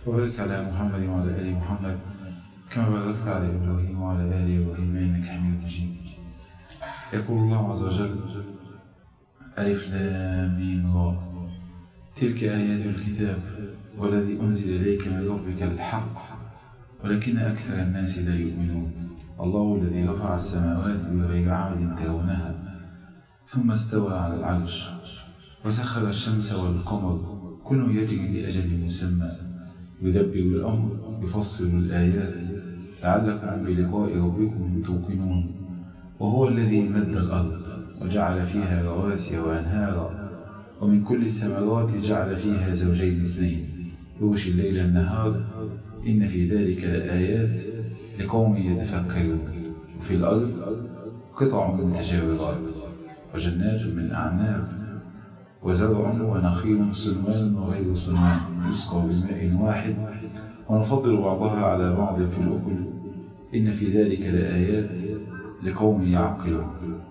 وبارك على محمد وعلى آل محمد كما باركت على إبراهيم وعلى آل إبراهيم إنك حميد مجيد يقول الله عز وجل ألف لام ميم را تلك آيات الكتاب والذي أنزل إليك من ربك الحق ولكن أكثر الناس لا يؤمنون الله الذي رفع السماوات بغير عمد ترونها ثم استوى على العرش وسخر الشمس والقمر كل يجري لأجل مسمى يدبر الأمر يفصل الآيات لعلكم بلقاء ربكم توقنون وهو الذي مد الأرض وجعل فيها رواسي وأنهارا ومن كل الثمرات جعل فيها زوجين اثنين يغشي الليل النهار إن في ذلك لآيات لقوم يتفكرون وفي الأرض قطع متجاورات وجنات من أعناب وزرع ونخيل صنوان وغير صنوان يسقى بماء واحد ونفضل بعضها على بعض في الأكل إن في ذلك لآيات لقوم يعقلون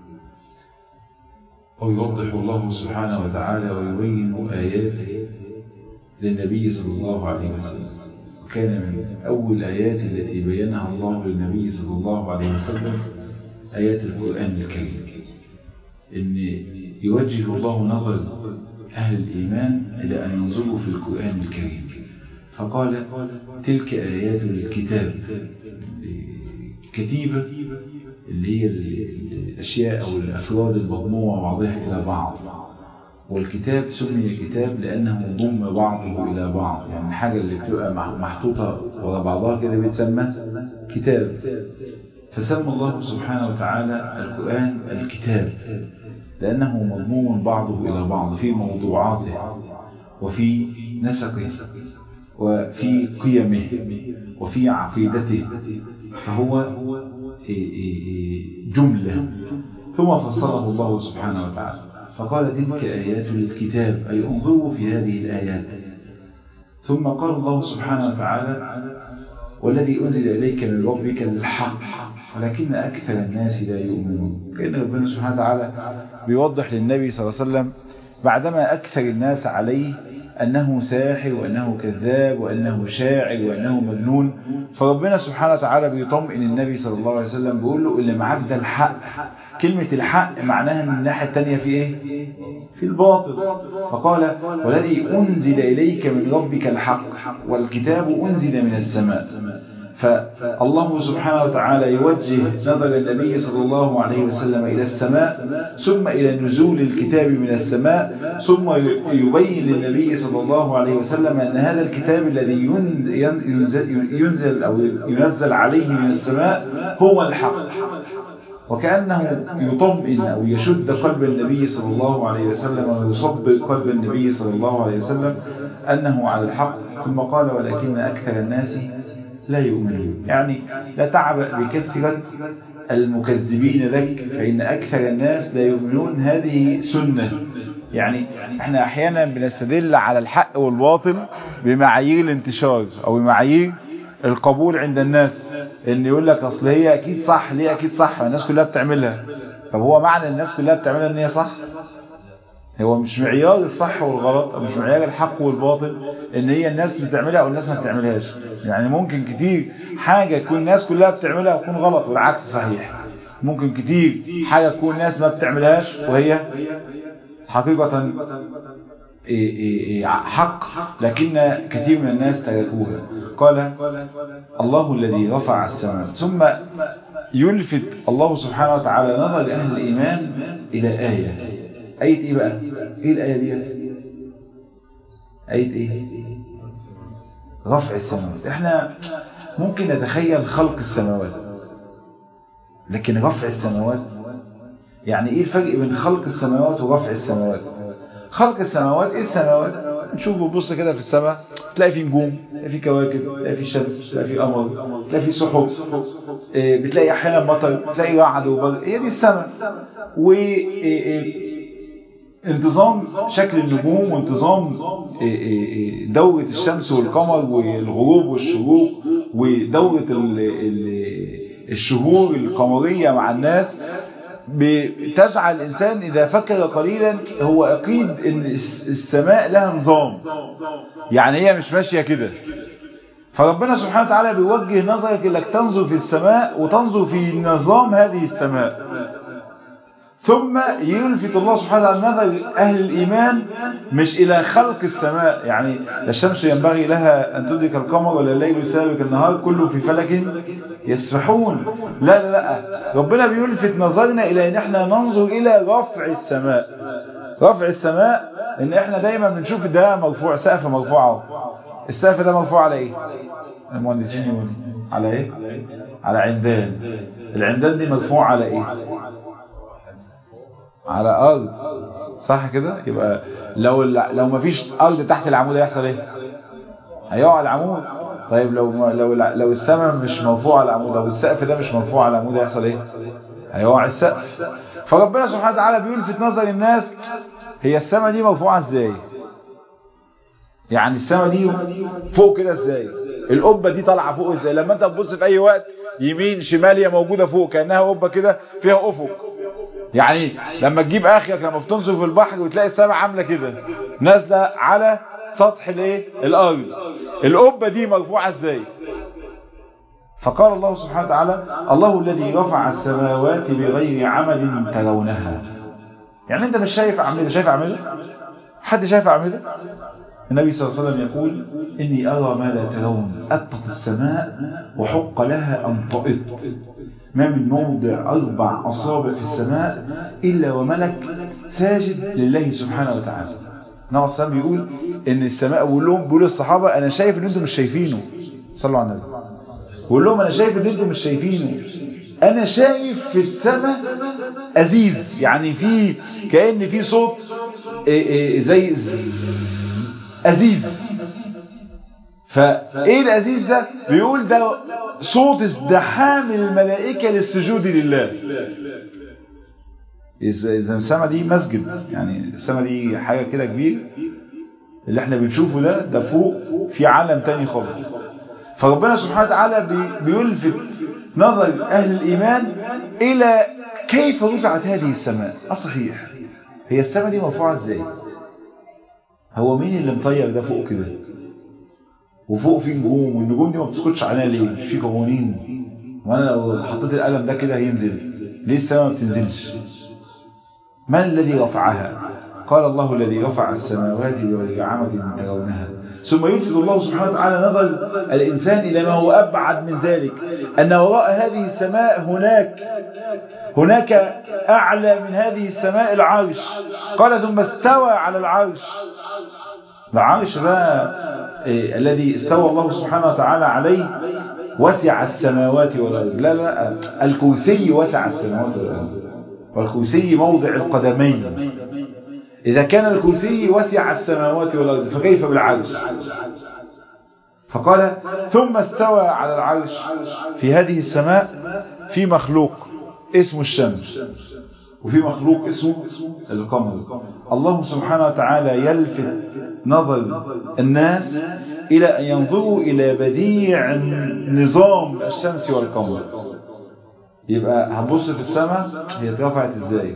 ويوضح الله سبحانه وتعالى ويبين آياته للنبي صلى الله عليه وسلم وكان من أول الآيات التي بينها الله للنبي صلى الله عليه وسلم آيات القرآن الكريم إن يوجه الله نظر أهل الإيمان إلى أن ينظروا في القرآن الكريم فقال تلك آيات الكتاب كتيبة اللي هي الأشياء أو الأفراد المضمومة بعضها إلى بعض والكتاب سمي كتاب لأنه ضم بعضه إلى بعض يعني الحاجة اللي بتبقى محطوطة ورا بعضها كده بتسمى كتاب فسمى الله سبحانه وتعالى القرآن الكتاب لأنه مضموم بعضه إلى بعض في موضوعاته وفي نسقه وفي قيمه وفي عقيدته فهو جملة ثم فصله الله سبحانه وتعالى فقال تلك آيات الكتاب أي انظروا في هذه الآيات ثم قال الله سبحانه وتعالى والذي أنزل إليك من ربك الحق ولكن أكثر الناس لا يؤمنون كأن ربنا سبحانه وتعالى بيوضح للنبي صلى الله عليه وسلم بعدما أكثر الناس عليه أنه ساحر وأنه كذاب وأنه شاعر وأنه مجنون فربنا سبحانه وتعالى بيطمئن النبي صلى الله عليه وسلم بيقول له اللي معاك ده الحق كلمة الحق معناها من الناحية التانية في إيه؟ في الباطل فقال والذي أنزل إليك من ربك الحق والكتاب أنزل من السماء فالله سبحانه وتعالى يوجه نظر النبي صلى الله عليه وسلم إلى السماء ثم إلى نزول الكتاب من السماء ثم يبين للنبي صلى الله عليه وسلم أن هذا الكتاب الذي ينزل أو ينزل عليه من السماء هو الحق وكأنه يطمئن أو يشد قلب النبي صلى الله عليه وسلم ويصبر قلب النبي صلى الله عليه وسلم أنه على الحق ثم قال ولكن أكثر الناس لا يؤمنون يعني لا تعبأ بكثرة المكذبين لك فإن أكثر الناس لا يؤمنون هذه سنة يعني احنا احيانا بنستدل على الحق والباطل بمعايير الانتشار او بمعايير القبول عند الناس ان يقول لك اصل هي اكيد صح ليه اكيد صح الناس كلها بتعملها طب هو معنى الناس كلها بتعملها ان هي صح هو مش معيار الصح والغلط او مش معيار الحق والباطل ان هي الناس بتعملها او الناس ما بتعملهاش يعني ممكن كتير حاجة تكون الناس كلها بتعملها وتكون غلط والعكس صحيح ممكن كتير حاجة تكون الناس ما بتعملهاش وهي حقيقة حق لكن كثير من الناس تركوها قال الله الذي رفع السماء ثم يلفت الله سبحانه وتعالى نظر أهل الإيمان إلى آية آية إيه بقى إيه الآية دي آية إيه رفع السماوات إحنا ممكن نتخيل خلق السماوات لكن رفع السماوات يعني إيه الفرق بين خلق السماوات ورفع السماوات خلق السماوات إيه السماوات نشوف بص كده في السماء تلاقي في نجوم تلاقي في كواكب تلاقي في شمس تلاقي في قمر تلاقي في سحب بتلاقي احيانا مطر بتلاقي رعد وبرد هي دي السماء و انتظام شكل النجوم وانتظام دورة الشمس والقمر والغروب والشروق ودورة الشهور القمرية مع الناس بتجعل الإنسان إذا فكر قليلا هو أكيد أن السماء لها نظام يعني هي مش ماشية كده فربنا سبحانه وتعالى بيوجه نظرك انك تنظر في السماء وتنظر في نظام هذه السماء ثم يلفت الله سبحانه وتعالى نظر أهل الإيمان مش إلى خلق السماء يعني الشمس ينبغي لها أن تدرك القمر ولا الليل يسابق النهار كله في فلك يسبحون لا لا لا ربنا بيلفت نظرنا إلى أن احنا ننظر إلى رفع السماء رفع السماء ان احنا دايما بنشوف ده مرفوع سقف مرفوع السقف ده مرفوع على ايه المهندسين يقولوا على ايه على عمدان العمدان دي مرفوع على ايه على ارض صح كده يبقى لو لو ما فيش ارض تحت العمود هيحصل ايه هيقع العمود طيب لو لو لو السماء مش مرفوعه على العمود او السقف ده مش مرفوع على العمود هيحصل ايه هيقع السقف فربنا سبحانه وتعالى بيلفت نظر الناس هي السماء دي مرفوعه ازاي يعني السماء دي فوق كده ازاي القبه دي طالعه فوق ازاي لما انت تبص في اي وقت يمين شمال هي موجوده فوق كانها قبه كده فيها افق يعني لما تجيب اخرك لما بتنظر في البحر وتلاقي السماء عامله كده نازله على سطح الايه الارض القبه دي مرفوعه ازاي فقال الله سبحانه وتعالى الله الذي رفع السماوات بغير عمد ترونها يعني انت مش شايف اعمده شايف اعمده حد شايف اعمده النبي صلى الله عليه وسلم يقول إني أرى ما لا ترون أطت السماء وحق لها أن طئت ما من موضع أربع أصابع في السماء إلا وملك ساجد لله سبحانه وتعالى النبي صلى الله عليه وسلم بيقول إن السماء بيقول لهم بيقول الصحابة أنا شايف إن أنتم مش شايفينه صلوا على النبي بيقول لهم أنا شايف إن أنتم مش شايفينه أنا شايف في السماء أزيز يعني في كأن في صوت زي أزيز فإيه الأزيز ده بيقول ده صوت ازدحام الملائكة للسجود لله إذا السماء دي مسجد يعني السماء دي حاجة كده كبير اللي احنا بنشوفه ده ده فوق في عالم تاني خالص فربنا سبحانه وتعالى بيلفت نظر أهل الإيمان إلى كيف رفعت هذه السماء الصحيح هي السماء دي مرفوعة ازاي هو مين اللي مطير ده فوق كده وفوق في نجوم والنجوم دي ما بتسكتش عليها ليه مش في قوانين وانا لو حطيت القلم ده كده هينزل ليه السماء ما بتنزلش من الذي رفعها قال الله الذي رفع السماوات بغير عمد ترونها ثم يلفت الله سبحانه وتعالى نظر الإنسان إلى ما هو أبعد من ذلك أن وراء هذه السماء هناك هناك أعلى من هذه السماء العرش قال ثم استوى على العرش العرش بقى إيه الذي استوى الله سبحانه وتعالى عليه وسع السماوات والأرض لا لا الكرسي وسع السماوات والأرض والكرسي موضع القدمين إذا كان الكرسي وسع السماوات والأرض فكيف بالعرش فقال ثم استوى على العرش في هذه السماء في مخلوق اسمه الشمس وفي مخلوق اسمه القمر الله سبحانه وتعالى يلفت نظر الناس إلى أن ينظروا إلى بديع نظام الشمس والقمر يبقى هتبص في السماء هي اترفعت ازاي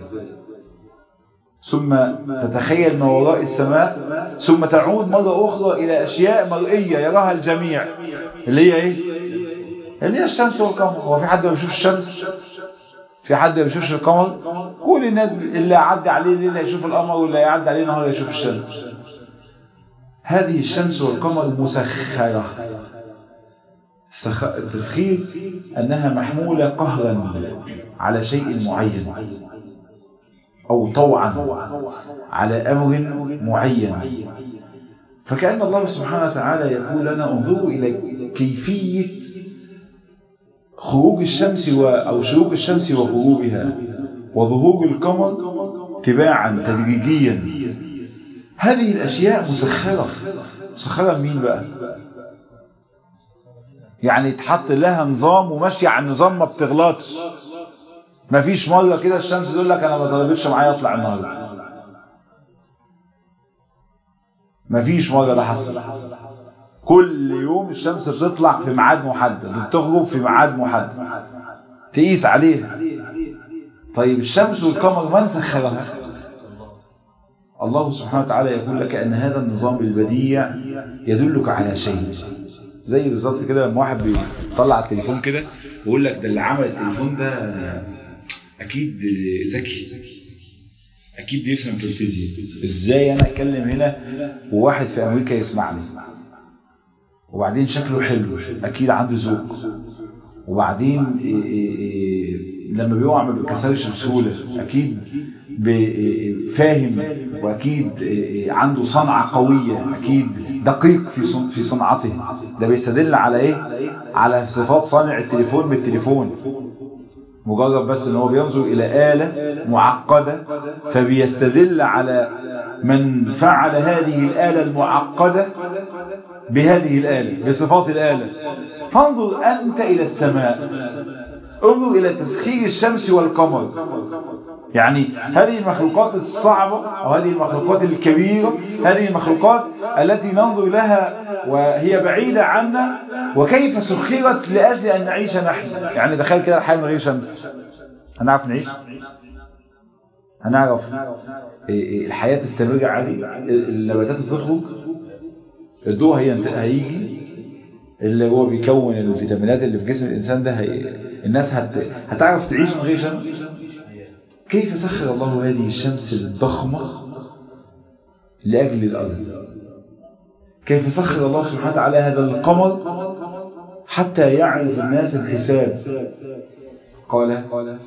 ثم تتخيل ما وراء السماء ثم تعود مرة أخرى إلى أشياء مرئية يراها الجميع اللي هي إيه؟ اللي هي الشمس والقمر هو في حد ما بيشوفش الشمس؟ في حد ما بيشوفش القمر؟ كل الناس اللي يعدي عليه ليلة يشوف القمر واللي يعدي عليه نهار يشوف الشمس هذه الشمس والقمر مسخرة التسخير أنها محمولة قهرا على شيء معين أو طوعا على أمر معين فكأن الله سبحانه وتعالى يقول لنا انظروا إلى كيفية خروج الشمس و... أو شروق الشمس وغروبها وظهور القمر تباعا تدريجيا هذه الأشياء مسخرة مسخرة مين بقى يعني تحط لها نظام وماشية على النظام ما بتغلطش ما فيش مرة كده الشمس تقول لك انا ما ضربتش معايا اطلع النهارده ما فيش مرة ده حصل كل يوم الشمس بتطلع في ميعاد محدد بتغرب في ميعاد محدد تقيس عليها طيب الشمس والقمر من سخرها الله سبحانه وتعالى يقول لك أن هذا النظام البديع يدلك على شيء زي بالظبط كده لما واحد بيطلع التليفون كده ويقول لك ده اللي عمل التليفون ده اكيد ذكي اكيد بيفهم في الفيزياء ازاي انا اتكلم هنا وواحد في امريكا يسمعني وبعدين شكله حلو اكيد عنده ذوق وبعدين إيه إيه إيه لما بيقع ما بيتكسرش بسهوله اكيد فاهم واكيد عنده صنعه قويه اكيد دقيق في في صنعته ده بيستدل على ايه على صفات صانع التليفون بالتليفون مجرد بس ان هو بينظر الى آلة معقدة فبيستدل على من فعل هذه الآلة المعقدة بهذه الآلة بصفات الآلة فانظر أنت إلى السماء انظر إلى تسخير الشمس والقمر يعني هذه المخلوقات الصعبة أو هذه المخلوقات الكبيرة هذه المخلوقات التي ننظر لها وهي بعيدة عنا وكيف سخرت لأجل أن نعيش نحن يعني تخيل كده الحياة من غير شمس هنعرف نعيش هنعرف الحياة تستمر عادي النباتات تخرج الضوء هيجي اللي هو بيكون الفيتامينات اللي في جسم الإنسان ده هي... الناس هت... هتعرف تعيش من غير شمس كيف سخر الله هذه الشمس الضخمة لأجل الأرض كيف سخر الله سبحانه وتعالى هذا القمر حتى يعرف الناس الحساب قال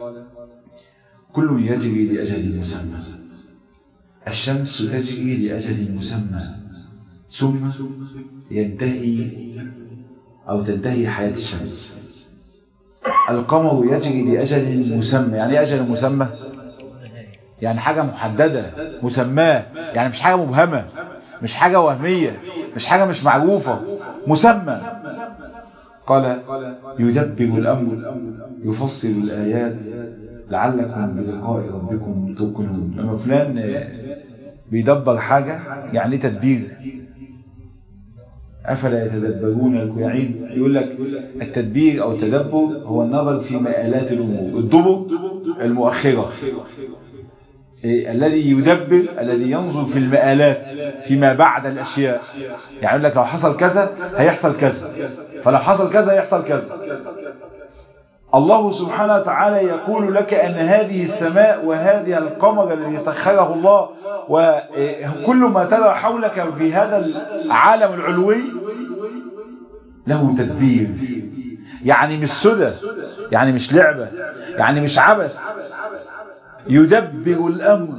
كل يجري لأجل مسمى الشمس تجري لأجل مسمى ثم ينتهي أو تنتهي حياة الشمس القمر يجري لأجل مسمى يعني أجل مسمى يعني حاجة محددة مسماه يعني مش حاجة مبهمة مش حاجة وهمية مش حاجة مش معروفة مسمى قال يدبر الأمر يفصل الآيات لعلكم بلقاء ربكم توقنون لما فلان بيدبر حاجة يعني تدبير أفلا يتدبرون الكيعين يقول لك التدبير أو التدبر هو النظر في مآلات الأمور الدبر المؤخرة إيه الذي يدبر الذي ينظر في المآلات فيما بعد الأشياء يعني يقول لك لو حصل كذا هيحصل كذا فلو حصل كذا يحصل كذا الله سبحانه وتعالى يقول لك أن هذه السماء وهذه القمر الذي سخره الله وكل ما ترى حولك في هذا العالم العلوي له تدبير يعني مش سدى يعني مش لعبة يعني مش عبث يدبر الأمر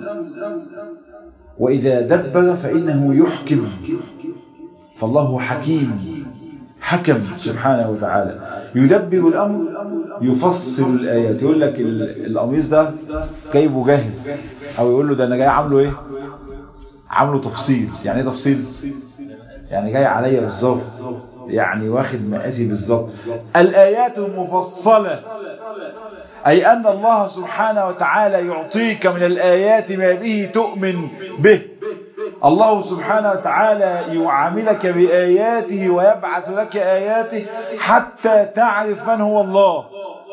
وإذا دبر فإنه يحكم فالله حكيم حكم سبحانه وتعالى يدبر الأمر يفصل الآيات يقول لك القميص ده جايبه جاهز أو يقول له ده أنا جاي عامله إيه عامله تفصيل يعني إيه تفصيل يعني جاي عليا بالظبط يعني واخد مقاسي بالظبط الآيات المفصلة أي أن الله سبحانه وتعالى يعطيك من الآيات ما به تؤمن به الله سبحانه وتعالى يعاملك بآياته ويبعث لك آياته حتى تعرف من هو الله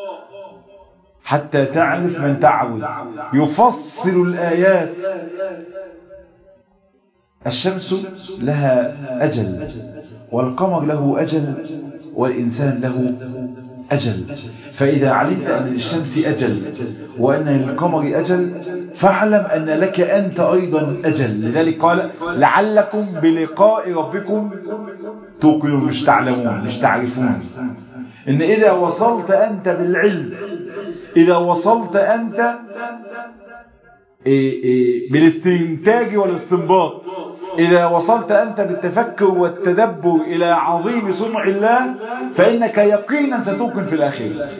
حتى تعرف من تعبد يفصل الآيات الشمس لها أجل والقمر له أجل والإنسان له أجل فإذا علمت أن للشمس أجل وأن للقمر أجل فاعلم أن لك أنت أيضا أجل لذلك قال لعلكم بلقاء ربكم توقنون مش تعلمون مش تعرفون إن إذا وصلت أنت بالعلم إذا وصلت أنت بالاستنتاج والاستنباط إذا وصلت أنت بالتفكر والتدبر إلى عظيم صنع الله فإنك يقينا ستوقن في الأخير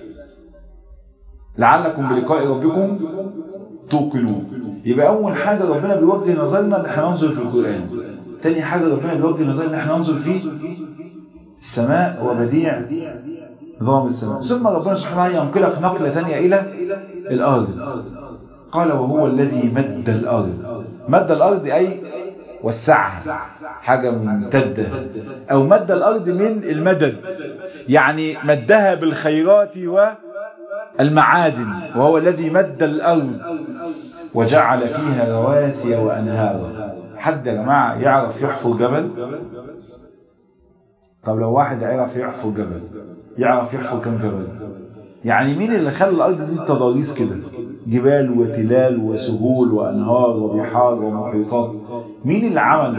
لعلكم بلقاء ربكم توقنون يبقى أول حاجة ربنا بيوجه نظرنا نحن ننظر في القرآن تاني حاجة ربنا بيوجه نظرنا نحن ننظر في السماء وبديع نظام السماء ثم ربنا سبحانه وتعالى ينقلك نقلة تانية إلى الأرض قال وهو الذي مد الأرض مد الأرض أي وسعها حاجة ممتدة أو مد الأرض من المدد يعني مدها بالخيرات والمعادن وهو الذي مد الأرض وجعل فيها رواسي وأنهارا حد يا جماعة يعرف يحفر جبل طب لو واحد يعرف يحفر جبل يعرف يحفر كم جبل يعني مين اللي خلى الأرض دي تضاريس كده جبال وتلال وسهول وأنهار وبحار ومحيطات مين اللي عمل ده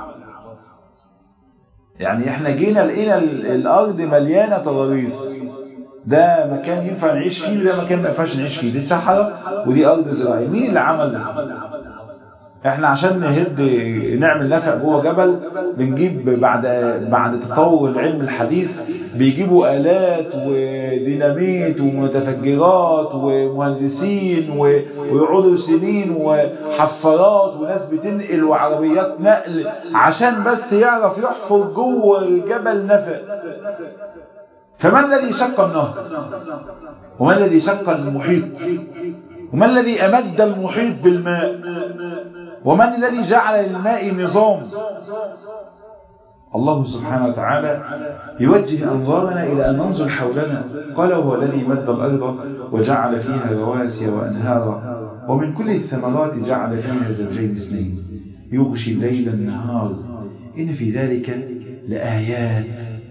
يعني احنا جينا لقينا الأرض مليانة تضاريس ده مكان ينفع نعيش فيه وده مكان ما ينفعش نعيش فيه دي صحراء ودي أرض زراعية مين اللي عمل ده احنا عشان نهد نعمل نفق جوه جبل بنجيب بعد بعد تطور العلم الحديث بيجيبوا آلات وديناميت ومتفجرات ومهندسين ويقعدوا سنين وحفارات وناس بتنقل وعربيات نقل عشان بس يعرف يحفر جوه الجبل نفق فما الذي شق النهر وما الذي شق المحيط وما الذي أمد المحيط بالماء ومن الذي جعل للماء نظام الله سبحانه وتعالى يوجه أنظارنا إلى أن ننظر حولنا قال هو الذي مد الأرض وجعل فيها رواسي وأنهارا ومن كل الثمرات جعل فيها زوجين اثنين يغشي الليل النهار إن في ذلك لآيات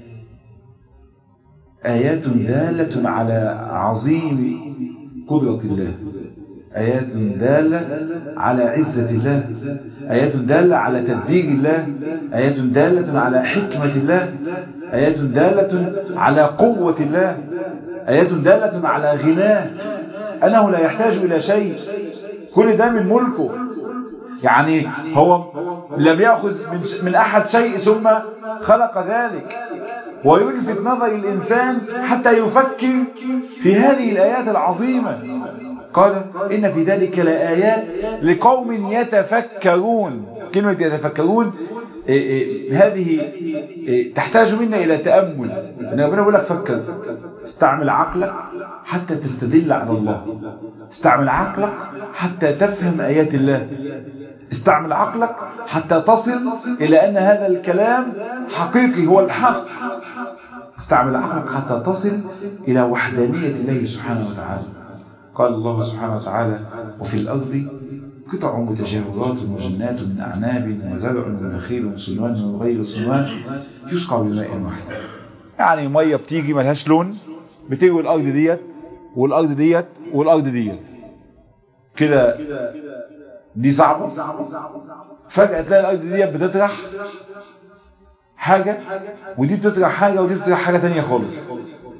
آيات دالة على عظيم قدرة الله آيات دالة على عزة الله آيات دالة على تدبير الله آيات دالة على حكمة الله آيات دالة على قوة الله آيات دالة على غناه أنه لا يحتاج إلى شيء كل ده من ملكه يعني هو لم يأخذ من, من أحد شيء ثم خلق ذلك ويلفت نظر الإنسان حتى يفكر في هذه الآيات العظيمة قال إن في ذلك لآيات لقوم يتفكرون كلمة يتفكرون إيه إيه هذه إيه تحتاج منا إلى تأمل إن ربنا يقول لك فكر استعمل عقلك حتى تستدل على الله استعمل عقلك حتى تفهم آيات الله استعمل عقلك حتى تصل إلى أن هذا الكلام حقيقي هو الحق استعمل عقلك حتى تصل إلى وحدانية الله سبحانه وتعالى قال الله سبحانه وتعالى وفي الأرض قطع متجاورات وجنات من أعناب وزرع ونخيل صنوان وغير صنوان يسقى بماء واحد يعني مية بتيجي ملهاش لون بتروي الأرض ديت والأرض ديت والأرض ديت كده دي صعبة فجأة تلاقي الأرض ديت بتطرح حاجة ودي بتطرح حاجة ودي بتطرح حاجة تانية خالص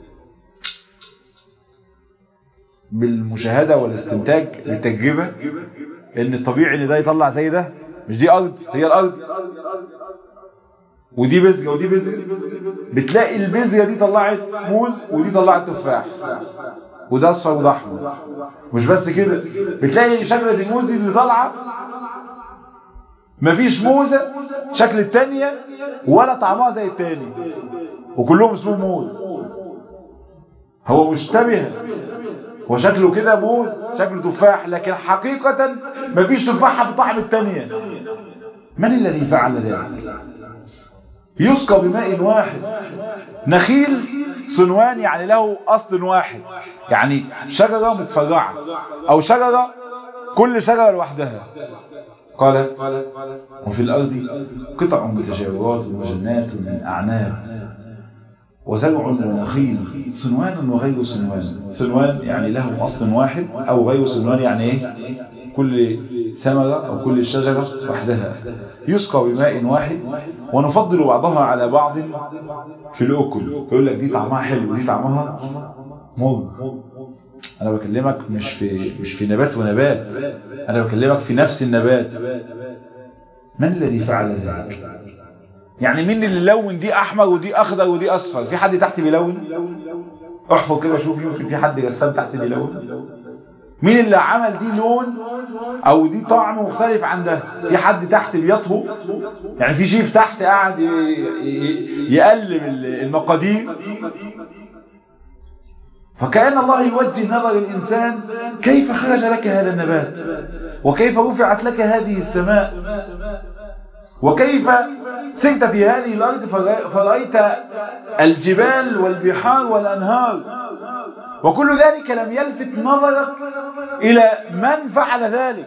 بالمشاهدة والاستنتاج بالتجربة ان الطبيعي ان ده يطلع زي ده مش دي ارض هي الارض ودي بذرة ودي بذرة بتلاقي البذرة دي طلعت موز ودي طلعت تفاح وده اصفر وده احمر مش بس كده بتلاقي شجرة الموز دي اللي طالعة مفيش موزة شكل التانية ولا طعمها زي التاني وكلهم اسمهم موز هو مشتبه وشكله كده موز شكله تفاح لكن حقيقة مفيش تفاحة بطعم التانية من الذي فعل ذلك يسقى بماء واحد نخيل صنوان يعني له أصل واحد يعني شجرة متفرعة أو شجرة كل شجرة لوحدها قال وفي الأرض قطع متجاورات وجنات من أعناب وزرع ونخيل صنوان وغير صنوان صنوان يعني له أصل واحد أو غير صنوان يعني إيه كل ثمرة أو كل شجرة وحدها يسقى بماء واحد ونفضل بعضها على بعض في الأكل يقول لك دي طعمها حلو ودي طعمها مر أنا بكلمك مش في مش في نبات ونبات أنا بكلمك في نفس النبات من الذي فعل ذلك يعني مين اللي لون دي احمر ودي اخضر ودي اصفر في حد تحت بيلون احفر كده شوف يمكن في حد رسام تحت بيلون مين اللي عمل دي لون او دي طعم مختلف عن ده في حد تحت بيطهو يعني في شيف تحت قاعد يقلب المقادير فكأن الله يوجه نظر الإنسان كيف خرج لك هذا النبات وكيف رفعت لك هذه السماء وكيف سرت في هذه الأرض فرأيت الجبال والبحار والأنهار وكل ذلك لم يلفت نظرك إلى من فعل ذلك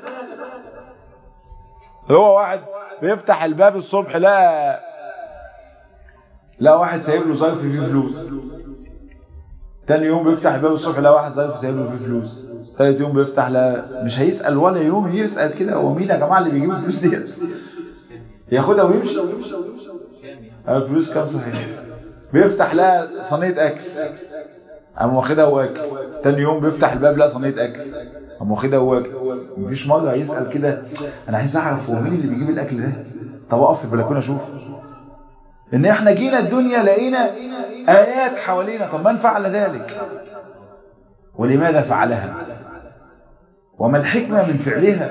هو واحد بيفتح الباب الصبح لا لا واحد سايب له ظرف فيه فلوس تاني يوم بيفتح الباب الصبح لا واحد ظرف سايب له فيه فلوس ثالث يوم بيفتح لا مش هيسأل ولا يوم يسأل كده هو مين يا جماعة اللي بيجيبوا الفلوس دي ياخدها ويمشي الفلوس كام صحيح بيفتح لها صينية أكل قام واخدها واكل تاني يوم بيفتح الباب لا صينية أكل قام واخدها واكل مفيش مرة هيسأل كده أنا عايز أعرف هو مين اللي بيجيب الأكل ده طب أقف في البلكونة أشوف إن إحنا جينا الدنيا لقينا آيات حوالينا طب من فعل ذلك ولماذا فعلها وما الحكمة من فعلها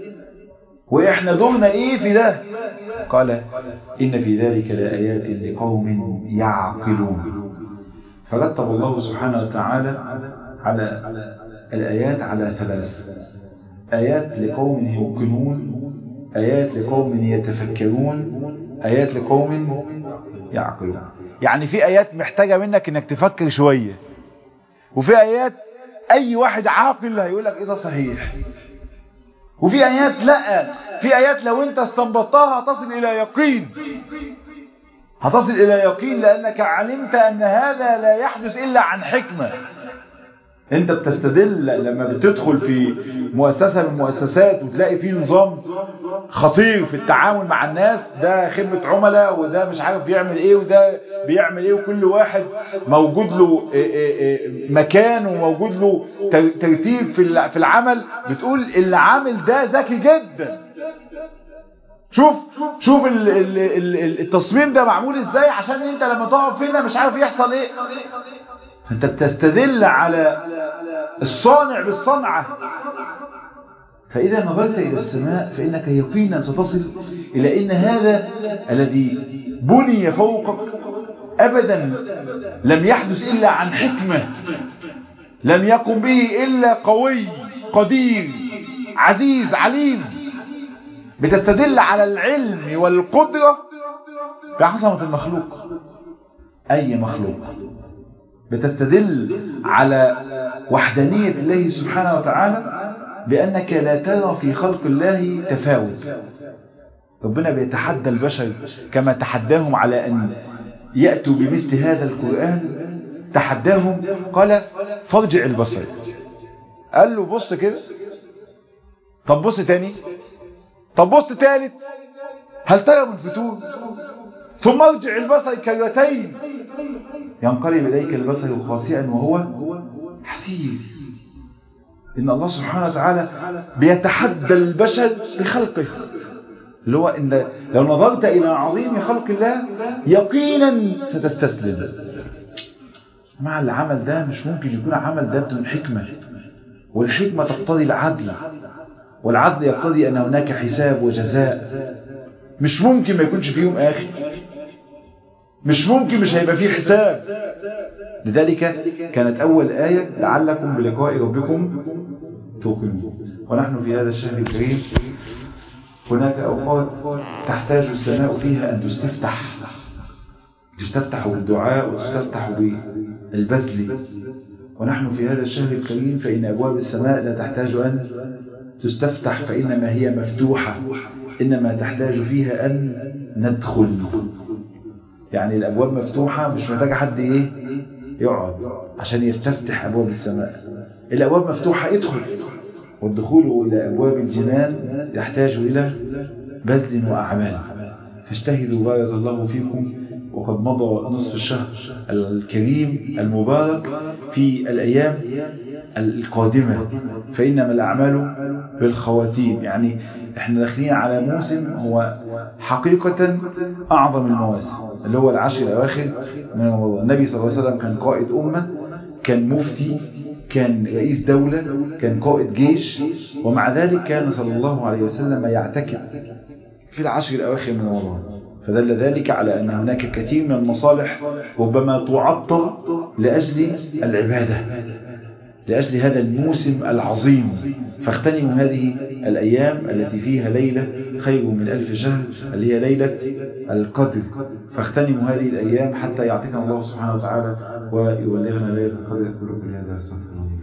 وإحنا دورنا إيه في ده قال إن في ذلك لآيات لقوم يعقلون فرتب الله سبحانه وتعالى على الآيات على ثلاث آيات لقوم يوقنون آيات لقوم يتفكرون آيات لقوم يعقلون يعني في آيات محتاجة منك إنك تفكر شوية وفي آيات أي واحد عاقل هيقول لك إيه ده صحيح وفي آيات لا في آيات لو أنت استنبطتها تصل إلى يقين هتصل إلى يقين لأنك علمت أن هذا لا يحدث إلا عن حكمة انت بتستدل لما بتدخل في مؤسسة من المؤسسات وتلاقي فيه نظام خطير في التعامل مع الناس ده خدمة عملاء وده مش عارف بيعمل ايه وده بيعمل ايه وكل واحد موجود له مكان وموجود له ترتيب في العمل بتقول اللي عامل ده ذكي جدا شوف شوف ال ال ال التصميم ده معمول ازاي عشان انت لما تقف هنا مش عارف يحصل ايه انت بتستدل على الصانع بالصنعة فإذا نظرت إلى السماء فإنك يقينا ستصل إلى إن هذا الذي بني فوقك أبدا لم يحدث إلا عن حكمة لم يقم به إلا قوي قدير عزيز عليم بتستدل على العلم والقدرة بعظمة المخلوق أي مخلوق بتستدل على وحدانية الله سبحانه وتعالى بأنك لا ترى في خلق الله تفاوت ربنا بيتحدى البشر كما تحداهم على أن يأتوا بمثل هذا القرآن تحداهم قال فارجع البصر قال له بص كده طب بص تاني طب بص تالت هل ترى من فتور ثم ارجع البصر كرتين ينقلب إليك البصر خاسئا وهو حسير إن الله سبحانه وتعالى بيتحدى البشر بخلقه اللي هو إن لو نظرت إلى عظيم خلق الله يقينا ستستسلم مع العمل ده مش ممكن يكون عمل ده بدون حكمة والحكمة تقتضي العدل والعدل يقتضي أن هناك حساب وجزاء مش ممكن ما يكونش في يوم آخر مش ممكن مش هيبقى فيه حساب لذلك كانت أول آية لعلكم بلقاء ربكم توقنون ونحن في هذا الشهر الكريم هناك أوقات تحتاج السماء فيها أن تستفتح تستفتح بالدعاء وتستفتح بالبذل ونحن في هذا الشهر الكريم فإن أبواب السماء لا تحتاج أن تستفتح فإنما هي مفتوحة إنما تحتاج فيها أن ندخل يعني الأبواب مفتوحة مش محتاجة حد إيه يقعد عشان يستفتح أبواب السماء الأبواب مفتوحة ادخل والدخول إلى أبواب الجنان يحتاج إلى بذل وأعمال فاجتهدوا بارك الله فيكم وقد مضى نصف الشهر الكريم المبارك في الأيام القادمة فإنما الأعمال بالخواتيم يعني احنا داخلين على موسم هو حقيقة أعظم المواسم اللي هو العشر الأواخر من رمضان النبي صلى الله عليه وسلم كان قائد أمة كان مفتي كان رئيس دولة كان قائد جيش ومع ذلك كان صلى الله عليه وسلم يعتكف في العشر الأواخر من رمضان فدل ذلك على أن هناك كثير من المصالح ربما تعطل لأجل العبادة لأجل هذا الموسم العظيم فاغتنموا هذه الأيام التي فيها ليلة خير من ألف شهر اللي هي ليلة القدر فاغتنموا هذه الأيام حتى يعطينا الله سبحانه وتعالى ويبلغنا ليلة القدر كل هذا استغفر الله